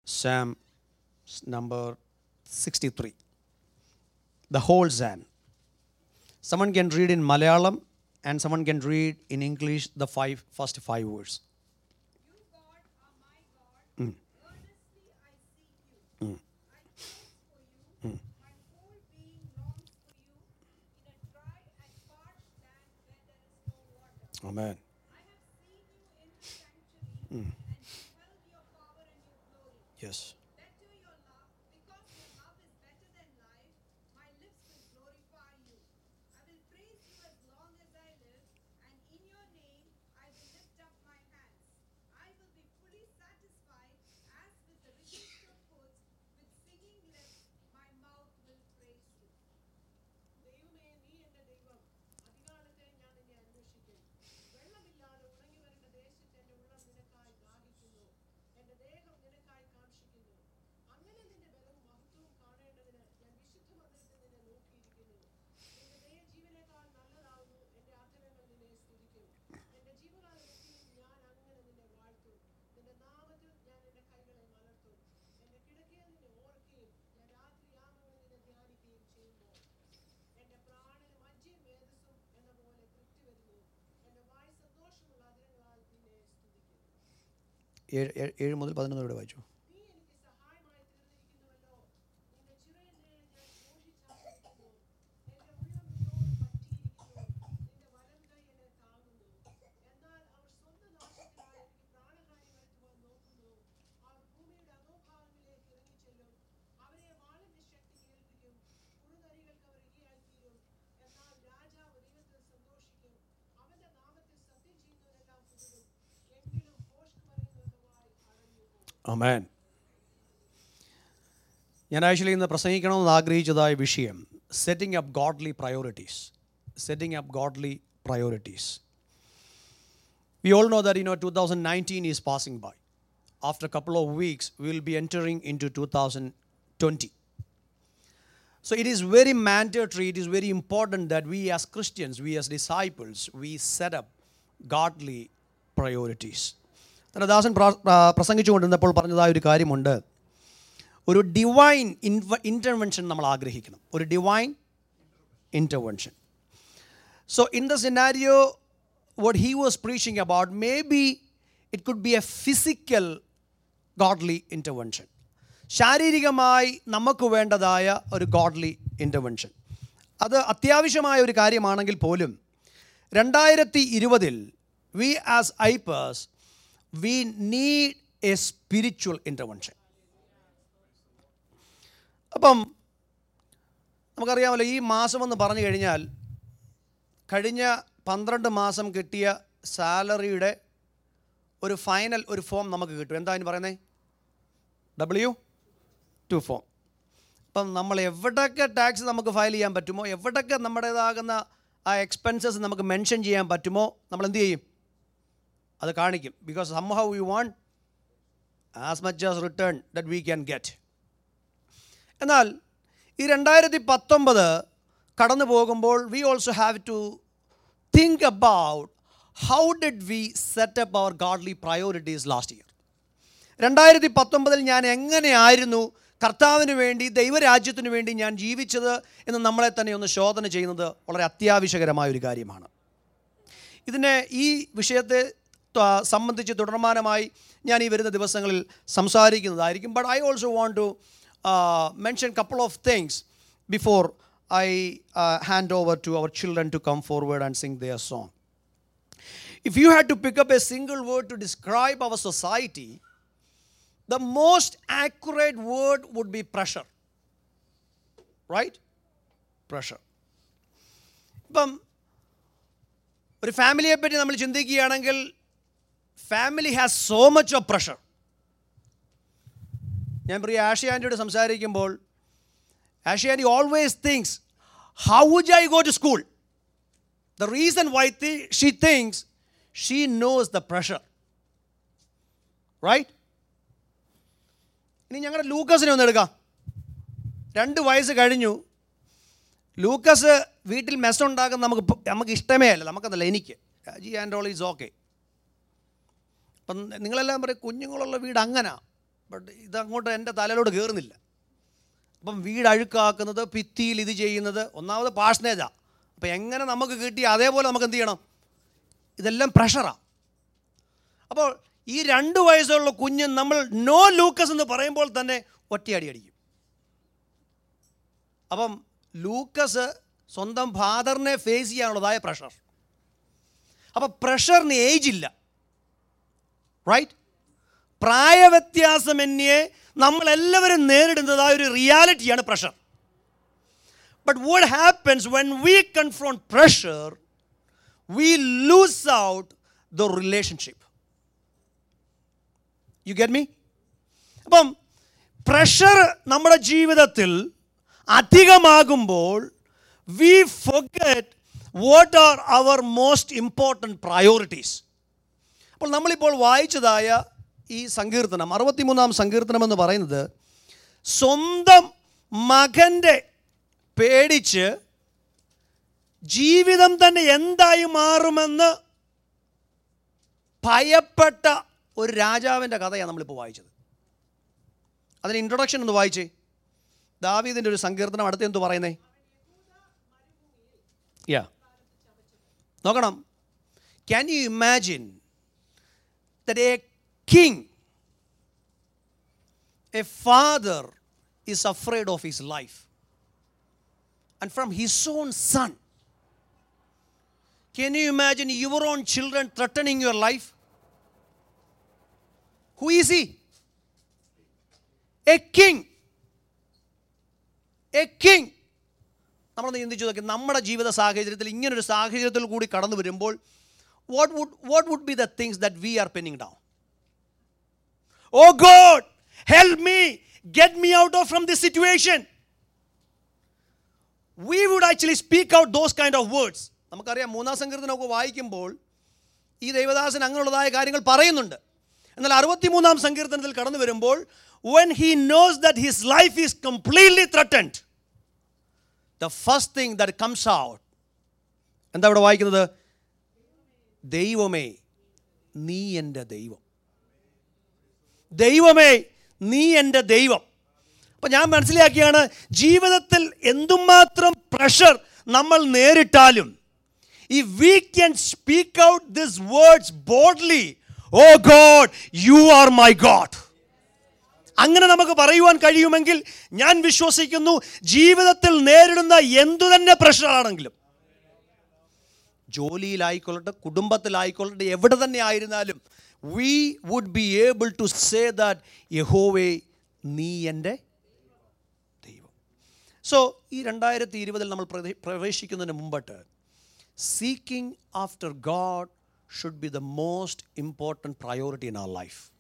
Psalm s- number 63. The whole Psalm. Someone can read in Malayalam and someone can read in English the five first five words. You, God, are my God. Earnestly I seek you. I thirst for you. My whole being longs for you in a dry and parched land where there is no water. Amen. I have seen you in the sanctuary and beheld your power and your glory. Yes. Better your love, because your love is better than life. My lips will glorify you. I will praise you as long as I live, and in your name I will lift up my hands. I will be fully satisfied as with the richest of foods. With singing lips, my mouth will praise you. ദൈവമേ നീ എന്റെ ദൈവം അധികാലത്തെ ഞാൻ നിന്നെ അന്വേഷിക്കും വെള്ളമില്ലാതെ ഉണങ്ങി വരേണ്ട ദേശത്ത് എന്റെ ഉള്ളം നിനക്കായി ദാഹിക്കുന്നു എന്റെ ദേഹം നിനക്കായി കാക്ഷിക്കുന്നു അങ്ങനെ നിന്റെ ബലവും മഹത്വവും കാണേണ്ടതിന് ഞാൻ വിശുദ്ധ മന്ദിരത്തിൽ നിന്നെ നോക്കിയിരിക്കുന്നു നിന്റെ ദയ ജീവനേക്കാൾ നല്ലതാവുന്നു എന്റെ ആഗ്രഹങ്ങൾ നിന്നെ സ്തുതിക്കും എന്റെ ജീവകാലത്തെയും ഞാൻ അങ്ങനെ നിന്നെ വാഴ്ത്തും നിന്റെ നാമത്തിൽ ഞാൻ എന്റെ കൈകളെ മലർത്തും എന്റെ കിടക്കയിൽ നിന്നെ ഓർക്കുകയും ഞാൻ രാത്രിയാമങ്ങളിൽ നിന്നെ ധ്യാനിക്കുകയും ചെയ്യുമ്പോൾ എന്റെ പ്രാണനും മജ്ജയും മേധസ്സും എന്ന പോലെ തൃപ്തി വരുന്നു എന്റെ വായ് സന്തോഷമുള്ള അതിരങ്ങളാൽ നിന്നെ സ്തുതിക്കുന്നു ഏഴ് ഏഴ് ഏഴ് മുതൽ പതിനൊന്ന് വരെ വായിച്ചു നീ എനിക്ക് സഹായമായി തീർന്നിരിക്കുന്നുവല്ലോ നിന്റെ ചിറയിനെ ഞാൻ ഘോഷിച്ചായിരിക്കുന്നു എന്റെ ഉള്ളം നിന്നോട് പറ്റിയിരിക്കുന്നു നിന്റെ വലം കൈ എന്നെ താങ്ങുന്നു എന്നാൽ അവർ സ്വന്തം നാശത്തിനായി എനിക്ക് പ്രാണഹാനി വരുത്തുവാൻ നോക്കുന്നു അവർ ഭൂമിയുടെ അധോഭാഗങ്ങളിലേക്ക് ഇറങ്ങിച്ചെല്ലും അവരെ വാളിന്റെ ശക്തി കേൾപ്പിക്കും കുറുനരികൾക്ക് അവർ ഇരയായിത്തീരും എന്നാൽ രാജാവ് ദൈവത്തിൽ സന്തോഷിക്കും അവന്റെ നാമത്തിൽ സത്യം ചെയ്യുന്നവരെല്ലാം പുകഴും എങ്കിലും ഭോഷ്ക് പറയുന്നവരുടെ വായി അടഞ്ഞു പോകും അമേൻ ഞാൻ ആക്ച്വലി ഇന്ന് പ്രസംഗിക്കണമെന്ന് ആഗ്രഹിച്ചതായ വിഷയം setting up godly priorities setting up godly priorities we all know that you know two thousand nineteen is passing by after couple of weeks will be entering into two thousand twenty So it is very mandatory, it is very important that we as Christians, we as disciples, we set up godly priorities. തന്നെ ദാസൻ പ്ര- പ്ര- പ്രസംഗിച്ചുകൊണ്ടിരുന്നപ്പോൾ പറഞ്ഞതായ ഒരു കാര്യമുണ്ട് ഒരു divine ഇൻവ intervention നമ്മൾ ആഗ്രഹിക്കണം ഒരു divine intervention So, in the scenario, what he was preaching about, maybe it could be a physical godly intervention. ശാരീരികമായി നമുക്ക് വേണ്ടതായ ഒരു ഗോഡ്ലി ഇൻ്റർവെൻഷൻ അത് അത്യാവശ്യമായ ഒരു കാര്യമാണെങ്കിൽ പോലും രണ്ടായിരത്തി ഇരുപതിൽ വി ആസ് ഐപ്പേഴ്സ് we need a spiritual intervention അപ്പം നമുക്കറിയാമല്ലോ ഈ മാസമെന്ന് പറഞ്ഞു കഴിഞ്ഞാൽ കഴിഞ്ഞ പന്ത്രണ്ട് മാസം കിട്ടിയ സാലറിയുടെ ഒരു ഫൈനൽ ഒരു ഫോം നമുക്ക് കിട്ടും എന്താ അതിന് പറയുന്നത് ഡബ്ല്യു ടു ഫോം അപ്പം നമ്മൾ എവിടെയൊക്കെ ടാക്സ് നമുക്ക് ഫയൽ ചെയ്യാൻ പറ്റുമോ എവിടെയൊക്കെ നമ്മുടേതാകുന്ന ആ എക്സ്പെൻസസ് നമുക്ക് മെൻഷൻ ചെയ്യാൻ പറ്റുമോ നമ്മൾ എന്ത് ചെയ്യും അത് കാണിക്കും because somehow you want as much as return that we can get എന്നാൽ ഈ രണ്ടായിരത്തി പത്തൊമ്പത് കടന്നു പോകുമ്പോൾ we also have to think about how did we set up our godly priorities last year രണ്ടായിരത്തി പത്തൊമ്പതിൽ ഞാൻ എങ്ങനെയായിരുന്നു കർത്താവിന് വേണ്ടി ദൈവരാജ്യത്തിന് വേണ്ടി ഞാൻ ജീവിച്ചത് എന്ന് നമ്മളെ തന്നെ ഒന്ന് ശോധന ചെയ്യുന്നത് വളരെ അത്യാവശ്യകരമായ ഒരു കാര്യമാണ് ഇതിനെ ഈ വിഷയത്തെ ത- സംബന്ധിച്ച് തുടർമാനമായി ഞാൻ ഈ വരുന്ന ദിവസങ്ങളിൽ സംസാരിക്കുന്നതായിരിക്കും but I also want to mention couple of things before I hand over to our children to come forward and sing their song If you had to pick up a single word to describe our society, the most accurate word would be pressure. Right? Pressure. ഇപ്പം ഒരു ഫാമിലിയെ പറ്റി നമ്മൾ ചിന്തിക്കുകയാണെങ്കിൽ family has so much of pressure ഞാൻ പ്രിയ ആഷിയാൻ്റിയോട് സംസാരിക്കുമ്പോൾ Ashi aunty always things how would I go to school The reason why thi- she thinks she knows the pressure. Right? ഇനി ഞങ്ങളുടെ ലൂക്കസിനെ ഒന്ന് എടുക്കാം രണ്ട് വയസ്സ് കഴിഞ്ഞു ലൂക്കസ് വീട്ടിൽ മെസ്സ് ഉണ്ടാക്കുന്ന നമുക്ക് ഇപ്പൊ- നമുക്ക് ഇഷ്ടമേ അല്ല നമുക്കതല്ല എനിക്ക് രാജി ആൻഡ് ഓൾ ഈസ് ഓക്കെ അപ്പം നിങ്ങളെല്ലാം പറയും കുഞ്ഞുങ്ങളുള്ള വീട് അങ്ങനെ ബട്ട് ഇതങ്ങോട്ട് എൻ്റെ തലയിലോട്ട് കയറുന്നില്ല അപ്പം വീട് അഴുക്കാക്കുന്നത് ഭിത്തിയിൽ ഇത് ചെയ്യുന്നത് ഒന്നാമത് പാഷനേജാണ് അപ്പം എങ്ങനെ നമുക്ക് കിട്ടി അതേപോലെ നമുക്ക് എന്ത് ചെയ്യണം ഇതെല്ലാം പ്രഷറാണ് അപ്പോൾ ഈ രണ്ട് വയസ്സുള്ള കുഞ്ഞ് നമ്മൾ നോ ലൂക്കസ് എന്ന് പറയുമ്പോൾ തന്നെ ഒറ്റയടി അടിക്കും അപ്പം ലൂക്കസ് സ്വന്തം ഫാദറിനെ ഫേസ് ചെയ്യാനുള്ളതായ പ്രഷർ അപ്പം പ്രഷറിന് ഏജ് ഇല്ല റൈറ്റ് പ്രായവ്യത്യാസമന്യേ നമ്മളെല്ലാവരും നേരിടുന്നതായ ഒരു റിയാലിറ്റിയാണ് pressure but what happens when we confront pressure we lose out the relationship you get me അപ്പം പ്രഷർ നമ്മുടെ ജീവിതത്തിൽ അധികമാകുമ്പോൾ we forget what are our most important priorities അപ്പോൾ നമ്മളിപ്പോൾ വായിച്ചതായ ഈ സങ്കീർത്തനം അറുപത്തിമൂന്നാം സങ്കീർത്തനം എന്ന് പറയുന്നത് സ്വന്തം മകൻ്റെ പേടിച്ച് ജീവിതം തന്നെ എന്തായി മാറുമെന്ന് ഭയപ്പെട്ട ഒരു രാജാവിൻ്റെ കഥയാണ് നമ്മളിപ്പോൾ വായിച്ചത് അതിന് ഇൻട്രൊഡക്ഷൻ ഒന്ന് വായിച്ചേ ദാവീദിൻ്റെ ഒരു സങ്കീർത്തനം അടുത്ത് എന്ത് പറയുന്നേ യാ നോക്കണം can you imagine that a king, a father, is afraid of his life. And from his own son. Can you imagine your own children threatening your life? Who is he? A king. A king. നമ്മളൊന്ന് ചിന്തിച്ചു നോക്കി നമ്മുടെ ജീവിത സാഹചര്യത്തിൽ ഇങ്ങനൊരു സാഹചര്യത്തിൽ കൂടി കടന്നു വരുമ്പോൾ what would, what would be the things that we are pinning down? Oh God, help me, get me out of from this situation. We would actually speak out those kind of words. നമുക്കറിയാം മൂന്നാം സങ്കീർത്തനമൊക്കെ വായിക്കുമ്പോൾ ഈ ദൈവദാസൻ അങ്ങനെയുള്ളതായ കാര്യങ്ങൾ പറയുന്നുണ്ട് എന്നാൽ അറുപത്തിമൂന്നാം സങ്കീർത്തനത്തിൽ കടന്നു വരുമ്പോൾ when he knows that his life is completely threatened the first thing that comes out എന്താ ഇവിടെ വായിക്കുന്നത് ദൈവമേ നീ എൻ്റെ ദൈവം ദൈവമേ നീ എൻ്റെ ദൈവം അപ്പം ഞാൻ മനസ്സിലാക്കിയാണ് ജീവിതത്തിൽ എന്തുമാത്രം പ്രഷർ നമ്മൾ നേരിട്ടാലും ഈ we can speak out this words boldly oh God you are my God അങ്ങനെ നമുക്ക് പറയുവാൻ കഴിയുമെങ്കിൽ ഞാൻ വിശ്വസിക്കുന്നു ജീവിതത്തിൽ നേരിടുന്ന എന്തു തന്നെ പ്രഷറാണെങ്കിലും ജോലിയിലായിക്കൊള്ളട്ടെ കുടുംബത്തിലായിക്കൊള്ളട്ടെ എവിടെ തന്നെ ആയിരുന്നാലും we would be able to say that യഹോവേ നീ എൻ്റെ ദൈവം സോ ഈ രണ്ടായിരത്തി ഇരുപതിൽ നമ്മൾ പ്രവേ- പ്രവേശിക്കുന്നതിന് മുമ്പിട്ട് seeking after God should be the most important priority in our life